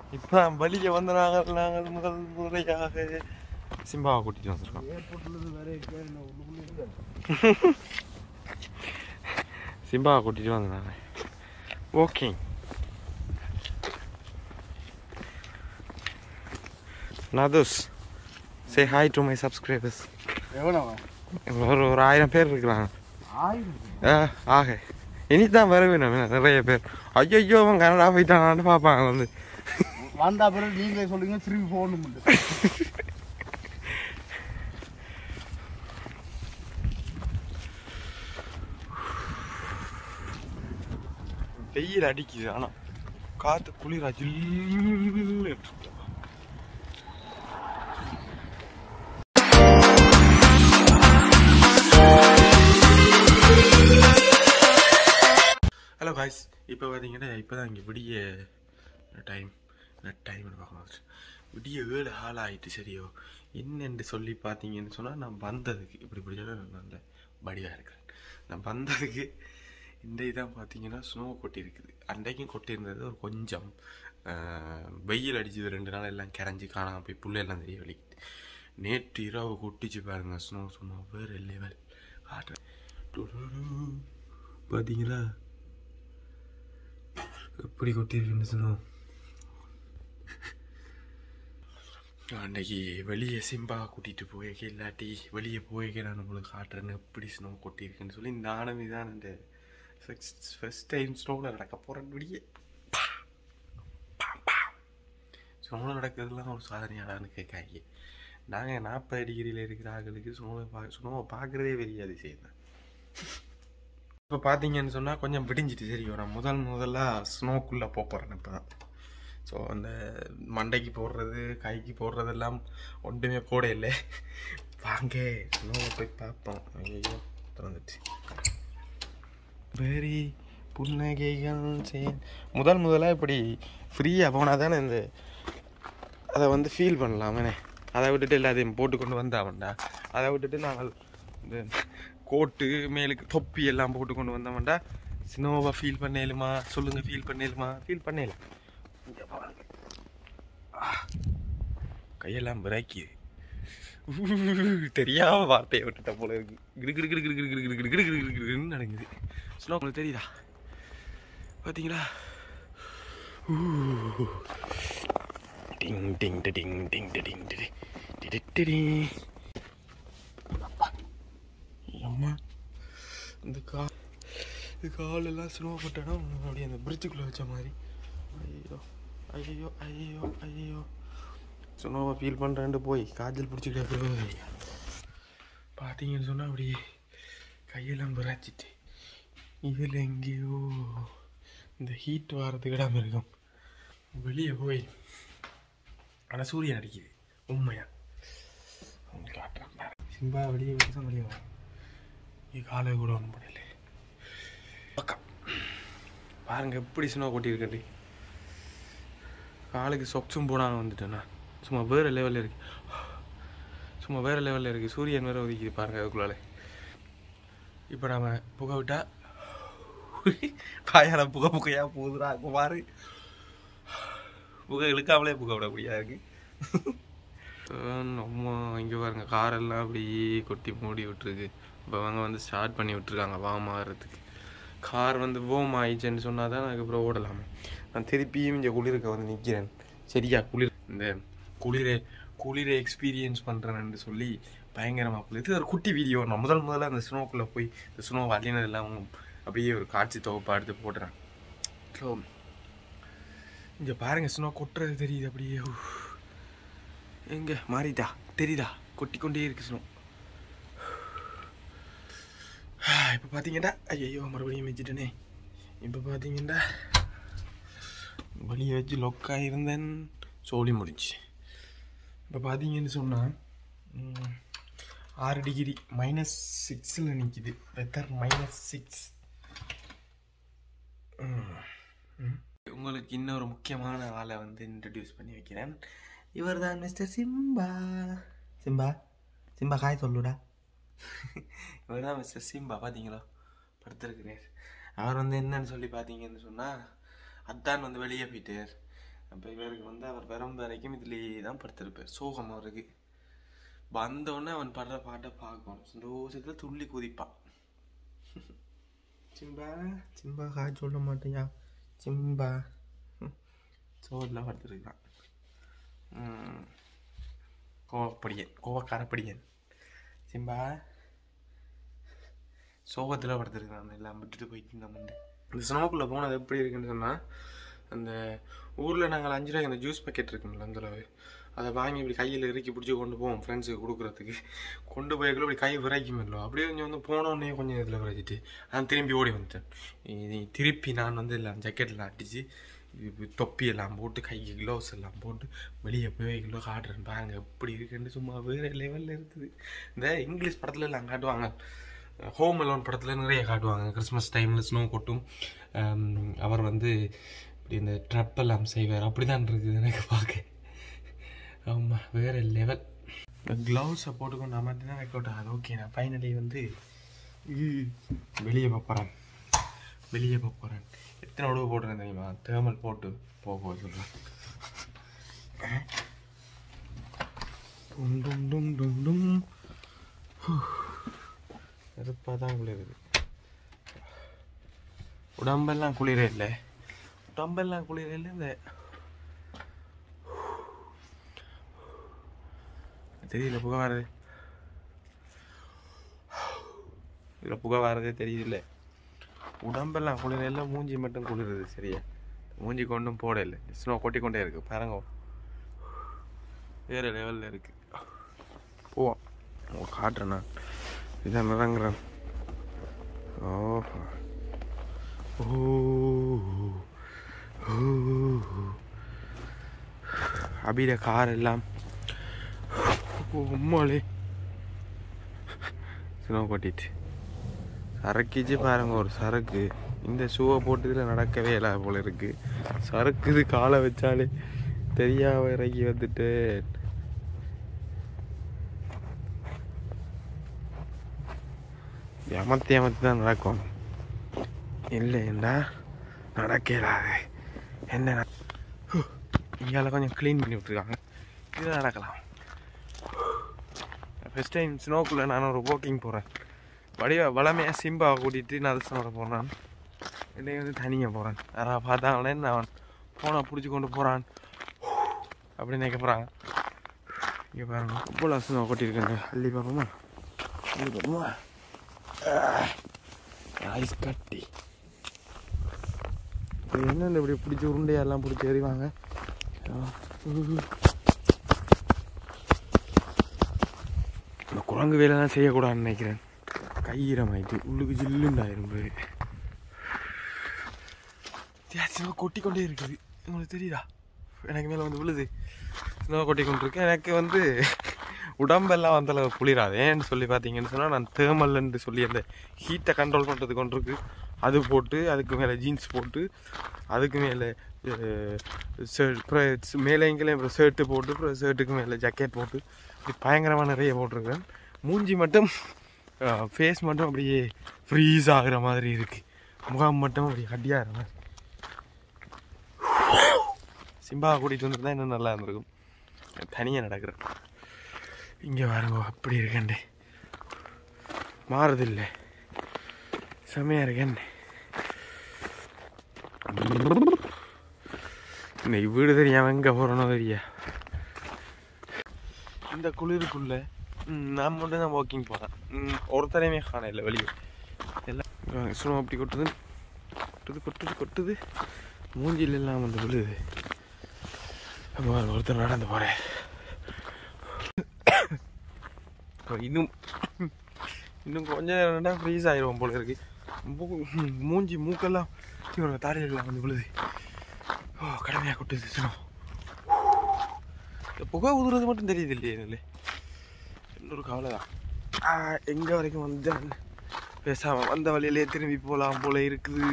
இப்போ வெளியே வந்து நாங்கள் நாங்கள் முதல் முறையாக சிம்பாவை கூட்டிட்டு வந்திருக்கோம் ஏர்போர்ட்லேருந்து வேற என்ன உள்ளுக்குள்ளே இருக்காது சிம்பாவை கூட்டிட்டு வந்தாங்க ஓகே நதுஸ் say hi to my subscribers எவ்வளோ ஒரு ஒரு ஆயிரம் பேர் இருக்கிறாங்க ஆயிரம் ஆ ஆக இனிதான் வர வேணும் நிறைய பேர் ஐயோ அவன் கனடா போயிட்டானான்னு பார்ப்பாங்க வந்து வந்தா பிறகு நீங்களே சொல்லுங்க திரும்பி போகணும் வெயில் அடிக்குது ஆனால் காற்று குளிரா ஜில்லுன்னு இருக்கு. ஹலோ காய்ஸ் இப்போ பார்த்தீங்கன்னா இப்போ தான் இங்கே விடிய டைம் என்ன டைம்னு பார்க்கணும் விடிய ஏழு ஹால் ஆயிட்டு சரியோ என்னென்று சொல்லி பார்த்தீங்கன்னு சொன்னால் நான் வந்ததுக்கு இப்படி இப்படி சொன்னா நான் நல்ல வடிவாக இருக்கிறேன் நான் வந்ததுக்கு இந்த இதான் பார்த்தீங்கன்னா ஸ்னோ கொட்டி இருக்குது அன்றைக்கும் கொட்டியிருந்தது ஒரு கொஞ்சம் ஆஹ், வெயில் அடிச்சது ரெண்டு நாள் எல்லாம் கரைஞ்சி காணாமல் போய் புல்ல எல்லாம் தெரிய வலிக்குது நேற்று இரவு கொட்டிச்சு பாருங்க ஸ்னோ சும்மா வேறு லெவல் காட்டுறேன் டுடுடு. பார்த்தீங்களா எப்படி கொட்டியிருக்குன்னு ஸ்னோ அன்னைக்கு வெளியே சிம்பா கூட்டிகிட்டு போயிருக்க இல்லாட்டி வெளியே போயிருக்க நான் உங்களுக்கு காட்டுறேன்னு எப்படி ஸ்னோ கொட்டியிருக்குன்னு சொல்லி நானும் இதான் அந்த ஃபஸ்ட் ஃபஸ்ட் டைம் ஸ்னோவில் நடக்க போகிறேன் வெளியே ஸ்னோவில் நடக்கிறதுலாம் ஒரு சாதனையாடான்னு கேட்காங்க நாங்கள் நாற்பது டிகிரியில் இருக்கிற ஆளுகளுக்கு ஸ்னோவை பா ஸ்னோவை பார்க்குறதே பெரிய அதிசயம் தான் இப்போ பார்த்தீங்கன்னு சொன்னால் கொஞ்சம் விடிஞ்சிட்டு சரி நான் முதல் முதல்ல ஸ்னோக்குள்ளே போகிறேன் இப்போ தான் ஸோ அந்த மண்டைக்கு போடுறது கைக்கு போடுறதெல்லாம் ஒன்றுமே போட இல்லை வாங்க ஸ்னோவை போய் பார்ப்போம் ஐயோ திறந்துச்சு வெரி புன்னகைகள் சேன் முதல் முதலாக இப்படி ஃப்ரீயாக போனால் தானே இந்த அதை வந்து ஃபீல் பண்ணலாமே அதை விட்டுட்டு எல்லாத்தையும் போட்டு கொண்டு வந்தாவண்டா அதை விட்டுட்டு நாங்கள் இந்த கோட்டு மேலுக்கு தொப்பி எல்லாம் போட்டு கொண்டு வந்தோம்டா ஸ்னோவை ஃபீல் பண்ணேலுமா சொல்லுங்கள் ஃபீல் பண்ணேலுமா ஃபீல் பண்ணல இங்க பாருங்க. ஆ, கையெல்லாம் பிராக்கிது தெரியாம வார்த்தையை விட்டுட்ட போல இருக்கு கிடு கிடு கிடு கிடு கிடு கிடு கிடு கிடு கிடு கிடு கிடுன்னு நடக்குது ஸ்னோ உங்களுக்கு தெரியுதா பார்த்தீங்களா ஊ. டிங் டிங் டி டிங் டிங் டி டிங் டி டி டி டி டி டி. அம்மா இந்த கா இந்த காலெல்லாம் ஸ்னோ போட்டோன்னா அப்படியே அந்த பிரிட்ஜுக்குள்ளே வச்ச மாதிரி ஐயோ ஐயோ ஐயோ ஐயோ ஸ்னோவை ஃபீல் பண்ணுறேன்ட்டு போய் காய்ச்சல் பிடிச்சிக்கிட்டே பார்த்தீங்கன்னு சொன்னால் அப்படியே கையெல்லாம் பிறச்சிட்டு இதில் எங்கேயோ இந்த ஹீட் வாரத்துக்கு இடம் இருக்கும் வெளியே போய் ஆனால் சூரியன் அடிக்குது உண்மையா உங்களுக்கு காட்டுறேன் பாரு. சிம்பா வெளியே தான் வெளியே வரும் இது காலை கூட ஒன்றும் பண்ணல பக்கம் பாருங்க எப்படி ஸ்னோ கொட்டியிருக்கண்டி காலுக்கு சொக்ஸும் போடாமல் வந்துட்டேண்ணா சும்மா வேறு லெவலில் இருக்கு சும்மா வேறு லெவலில் இருக்குது சூரியன் வேறு ஒதுக்கிது பாருங்க அதுக்குள்ளால இப்போ நாம புகை விட்டா பாயால புகை புகையா போகுதுடா அங்கே பாரு புகை இழுக்காமலே புகை விட முடியாது இருக்கு அம்மா இங்கே பாருங்க காரெல்லாம் அப்படி கொட்டி மூடி விட்டுருக்கு இப்போ அவங்க வந்து ஸ்டார்ட் பண்ணி விட்டுருக்காங்க வாம் ஆகிறதுக்கு கார் வந்து ஓம் ஆயிடுச்சுன்னு சொன்னால் தான் அதுக்கப்புறம் ஓடலாமா நான் திருப்பியும் இங்கே குளிருக்கு வந்து நிற்கிறேன் சரியா குளிர் இந்த குளிரை குளிரை எக்ஸ்பீரியன்ஸ் பண்ணுறேன்னு சொல்லி பயங்கரமாக குளிர் இது ஒரு குட்டி வீடியோ நான் முதல் முதல்ல அந்த ஸ்னோக்குள்ளே போய் இந்த ஸ்னோ வழினதெல்லாம் அப்படியே ஒரு காட்சி தொகுப்பாக எடுத்து போட்டுறேன் ஸோ இங்கே பாருங்க ஸ்னோ கொட்டுறது தெரியுது அப்படியே உஃப். எங்க மாறிட்டா தெரியுதா கொட்டி கொண்டே இருக்கு ஸ்னோ இப்போ பார்த்தீங்கன்னா ஐயோ மறுபடியும் வச்சுட்டேனே இப்போ பார்த்தீங்கன்னா வெளியே வச்சு லொக்காக இருந்தேன் சோழி முடிஞ்சு இப்போ பார்த்தீங்கன்னு சொன்னால் ஆறு டிகிரி மைனஸ் சிக்ஸில் நிற்கிது வெதர் மைனஸ் சிக்ஸ் உங்களுக்கு இன்னொரு முக்கியமான ஆளை வந்து இன்ட்ரடியூஸ் பண்ணி வைக்கிறேன் இவர் தான் மிஸ்டர் சிம்பா சிம்பா சிம்பா காய் சொல்லுடா இவர் தான் மிஸ்டர் சிம்பா பார்த்தீங்களா படுத்திருக்கிறார் அவர் வந்து என்னன்னு சொல்லி பார்த்தீங்கன்னு சொன்னால் அத்தான் வந்து வெளியே போயிட்டார் அப்போ இவருக்கு வந்து அவர் வரும் வரைக்கும் இதுலேயே தான் படுத்திருப்பார் சோகம் அவருக்கு வந்தோடனே அவன் பாடுற பாட்டை பார்க்கணும் சந்தோஷத்தில் துள்ளி குதிப்பான் சிம்பா சிம்பா காய் சொல்ல மாட்டேயா சிம்பா சோறில் படுத்துருக்கான் ம். கோவப்படியன் கோவக்காரப்படியன் சிம்பா சோகத்தில் படுத்துருக்கான் எல்லாம் விட்டுட்டு போயிட்டு இருந்த முண்டை இந்த ஸ்னோக்குள்ளே போனது எப்படி இருக்குன்னு சொன்னால் அந்த ஊரில் நாங்கள் அஞ்சு ரூபாய்க்கு அந்த ஜூஸ் பாக்கெட் இருக்கும்ல அந்த அளவு அதை வாங்கி இப்படி கையில் இறுக்கி பிடிச்சி கொண்டு போவோம் ஃப்ரெண்ட்ஸுக்கு கொடுக்குறதுக்கு கொண்டு போய்க்குள்ள இப்படி கை விரைக்கும் இல்லை அப்படியே கொஞ்சம் வந்து போனோடனே கொஞ்சம் இதில் விரைச்சிட்டு நான் திரும்பி ஓடி வந்துட்டேன் இது திருப்பி நான் வந்து எல்லாம் ஜக்கெட்டில் அடித்து இது தொப்பி எல்லாம் போட்டு கைக்கு க்ளவுஸ் எல்லாம் போட்டு வெளியே போய் கிலோ காட்டுறேன் பாருங்க எப்படி இருக்குன்னு சும்மா வேறு லெவலில் இருக்குது இந்த இங்கிலீஷ் படத்துல எல்லாம் காட்டுவாங்க ஹோம் அலோன் படத்தில் நிறைய காட்டுவாங்க கிறிஸ்மஸ் டைமில் ஸ்னோ கொட்டும் ஆம், அவர் வந்து இப்படி இந்த ட்ரப் எல்லாம் செய்வார் அப்படி தான் இருக்குது எனக்கு பார்க்க ஆமாம் வேறு லெவல் க்ளவுஸை போட்டுக்கொண்டு நான் மட்டும் தான் வைக்க அது ஓகே நான் ஃபைனலி வந்து வெளியே போகிறேன் வெளியே போகிறேன் எத்தனை உடவு போடுறேன் தெரியுமா தேர்மல் போட்டு போக போக சொல்கிறேன் டும் டும் டும் டும் டும் வெறுப்பாக தான் குளிருது உடம்பெல்லாம் குளிர இல்லை உடம்பெல்லாம் குளிர இல்லை இந்த தெரியல புகை வர்றது இதில் புகை வர்றதே தெரியல உடம்பெல்லாம் குளிர இல்லை மூஞ்சி மட்டும் குளிருது சரியா மூஞ்சி கொண்டும் போட இல்லை ஸ்னோ கொட்டி கொண்டே இருக்கு பாருங்க வேறு லெவலில் இருக்கு போவோம் உங்களுக்கு காட்டுறேன் நான் இதான் நிறங்குறேன் ஓஹோ ஓ அபிட கார் எல்லாம் உம்மாளே ஸ்னோ கொட்டிட்டு சரக்கிச்சு பாருங்க ஒரு சரக்கு இந்த ஷூவை போட்டு இதில் நடக்கவே இல்லை போல இருக்கு சரக்குது காலை வச்சாலே தெரியாம இறங்கி வந்துட்டு ஏமாத்தி ஏமாத்தி தான் நடக்கும் இல்லைண்டா நடக்க இயலாது என்ன இங்கால கொஞ்சம் க்ளீன் பண்ணி விட்ருக்காங்க இது நடக்கலாம் ஃபஸ்ட் டைம் ஸ்னோக்குள்ளே நான் ஒரு வாக்கிங் போகிறேன் வடிவ வளமையாக சிம்பாவை கூட்டிகிட்டு நான் அதிர்ஷ்டம் போகிறேன் இல்லையே வந்து தனியாக போகிறேன் யாராவது பார்த்தாங்களே நான் ஃபோனை பிடிச்சி கொண்டு போகிறான் அப்படின்னு நினைக்க போகிறாங்க இங்கே பாருங்க இவ்வளோ ஸ்னோ கொட்டியிருக்காங்க அள்ளி பார்ப்போமா அள்ளி பார்ப்போமா ஐஸ் கட்டி இப்போ என்னென்ன இப்படி பிடிச்சி உருண்டையெல்லாம் பிடிச்சி எறிவாங்க இந்த குரங்கு வேலைலாம் செய்யக்கூடாதுன்னு நினைக்கிறேன் கையீரமாயிட்டு உள்ளுக்கு ஜில்லுண்டாயிரும் போய் வித்தியாசமாக கொட்டி கொண்டே இருக்குது உங்களுக்கு தெரியுதா எனக்கு மேலே வந்து விழுது ஸ்னோ கொட்டி கொண்டு இருக்கு எனக்கு வந்து உடம்பெல்லாம் அந்த அளவு குளிராது ஏன்னு சொல்லி பார்த்தீங்கன்னு சொன்னால் நான் தேர்மல்னு சொல்லி அந்த ஹீட்டை கண்ட்ரோல் பண்ணுறது கொண்டு இருக்கு அது போட்டு அதுக்கு மேலே ஜீன்ஸ் போட்டு அதுக்கு மேலே ஷர்ட் மேலே எங்கேயும் அப்புறம் ஷர்ட்டு போட்டு அப்புறம் ஷர்ட்டுக்கு மேலே ஜக்கெட் போட்டு இப்படி பயங்கரமாக நிறைய போட்டிருக்கேன் மூஞ்சி மட்டும் ஃபேஸ் மட்டும் அப்படியே ஃப்ரீஸ் ஆகுற மாதிரி இருக்குது முகம் மட்டும் அப்படி கட்டியாகிற மாதிரி சிம்பா கூட்டிகிட்டு வந்துருந்தா இன்னும் நல்லா இருந்திருக்கும் தனியாக நடக்கிறேன் இங்கே பாருங்க அப்படி இருக்கேன்டே மாறுதில்லை செமையாக இருக்கேன் இன்னைக்கு வீடு தெரியாம எங்கே போகிறோனோ தெரியா இந்த குளிருக்குள்ள ம், நான் மட்டும் தான் வாக்கிங் போகிறேன் ஒருத்தரையுமே காண இல்லை வெளியே எல்லாம் சும்மா அப்படி கொட்டுது கொட்டுது கொட்டுது கொட்டுது மூஞ்சில எல்லாம் வந்து விழுது அப்போ ஒருத்தர் நடந்து போகிறேன் இன்னும் இன்னும் கொஞ்ச நேரம் ஃப்ரீஸ் ஆயிடுவோம் போல இருக்கு மூ- மூஞ்சி மூக்கெல்லாம் இவங்க தாடையெல்லாம் வந்து விழுது ஓ கடுமையாக கொட்டுது சினம் இந்த புகை ஊதுறது மட்டும் தெரியுது இல்லையே இதில் இன்னொரு கவலை தான் எங்கே வரைக்கும் வந்தேன் பேசாம வந்த வழியிலே திரும்பி போகலாம் போல இருக்குது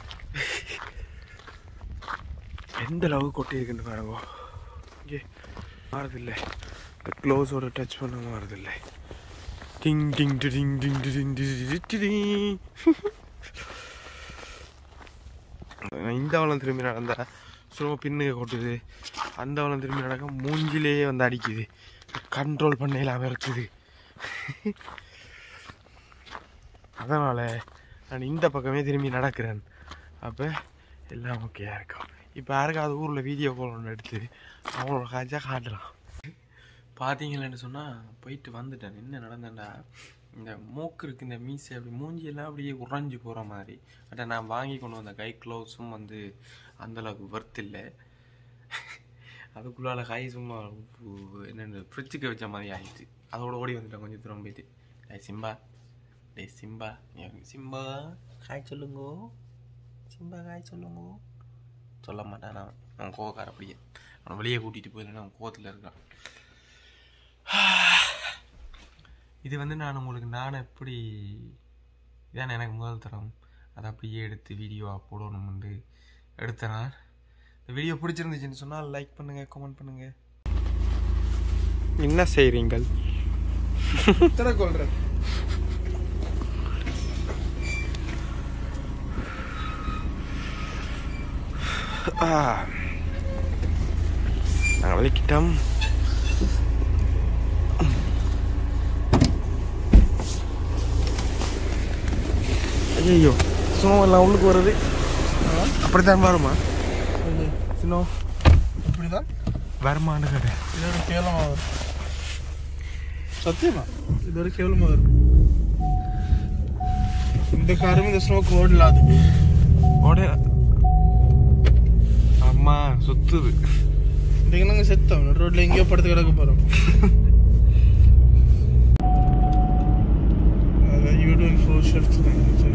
எந்த அளவுக்கு கொட்டி இருக்குன்னு பாருங்க இங்கே மாறதில்லை இந்த க்ளோஸோட டச் பண்ண மாறதில்லை டிங் டிங் டி டிங் டிங் டி டிங் டி டி டி டி. நான் இந்த அவலம் திரும்பி நடந்தா சும்மா பின்னுக கொட்டுது அந்த வளம் திரும்பி நடக்க மூஞ்சிலேயே வந்து அடிக்குது கண்ட்ரோல் பண்ண இல்லாமல் இருக்குது அதனால் நான் இந்த பக்கமே திரும்பி நடக்கிறேன் அப்போ எல்லாம் ஓகேயா இருக்கும் இப்போ யாருக்காவது ஊரில் வீடியோ கால் ஒன்று எடுத்து அவங்களோட காய்ச்சா காட்டலாம் பார்த்தீங்களேன்னு சொன்னால் போயிட்டு வந்துட்டேன் என்ன நடந்தேன்டா இந்த மூக்கு இருக்கு இந்த மீசை அப்படி மூஞ்சியெல்லாம் அப்படியே உறைஞ்சு போகிற மாதிரி பட் நான் வாங்கி கொண்டு வந்த கை க்ளவுஸும் வந்து அந்தளவுக்கு ஒர்த் இல்லை அதுக்குள்ளால கை சும்மா உப்பு என்னென்ன ஃப்ரிட்ஜுக்கு வச்ச மாதிரி ஆயிடுச்சு அதோட ஓடி வந்துட்டேன் கொஞ்சம் தூரம் போயிட்டு டேய் சிம்பா டேய் சிம்பா நீ- சிம்பா காய் சொல்லுங்கோ சிம்பா காய் சொல்லுங்கோ சொல்ல மாட்டான் நான் அவன் கோவக்கார அப்படியே அவனை வெளியே கூட்டிகிட்டு போயிடலன்னா அவன் கோவத்தில் இருக்கான் இது வந்து நான் உங்களுக்கு நான் எப்படி இதான் எனக்கு முதல் தரம் அதை அப்படியே எடுத்து வீடியோவாக போடணும் வந்து எடுத்தேன் நான் இந்த வீடியோ பிடிச்சிருந்துச்சுன்னு சொன்னால் லைக் பண்ணுங்கள் கமெண்ட் பண்ணுங்கள் என்ன செய்கிறீங்கள் எத்தனை கொள்றேன் நாங்கள் விளக்கிட்டோம் ஐயோ சும்மா எல்லாம் உள்ளுக்கு வருது அப்படித்தான் வருமா சின்னம் இப்படிதான் வருமானு கடை இது ஒரு கேவலமாக வரும் சத்தியமா இது ஒரு கேவலமாக வரும் இந்த காரும் இந்த ஸ்னோக்கு ஓடலாது ஓட அம்மா சுத்துது இன்றைக்கு நாங்கள் செத்தோம் ரோட்ல எங்கேயோ படுத்து கிடக்க போகிறோம் யூ டூயிங் ஃபோர் ஷிஃப்ட்ஸ்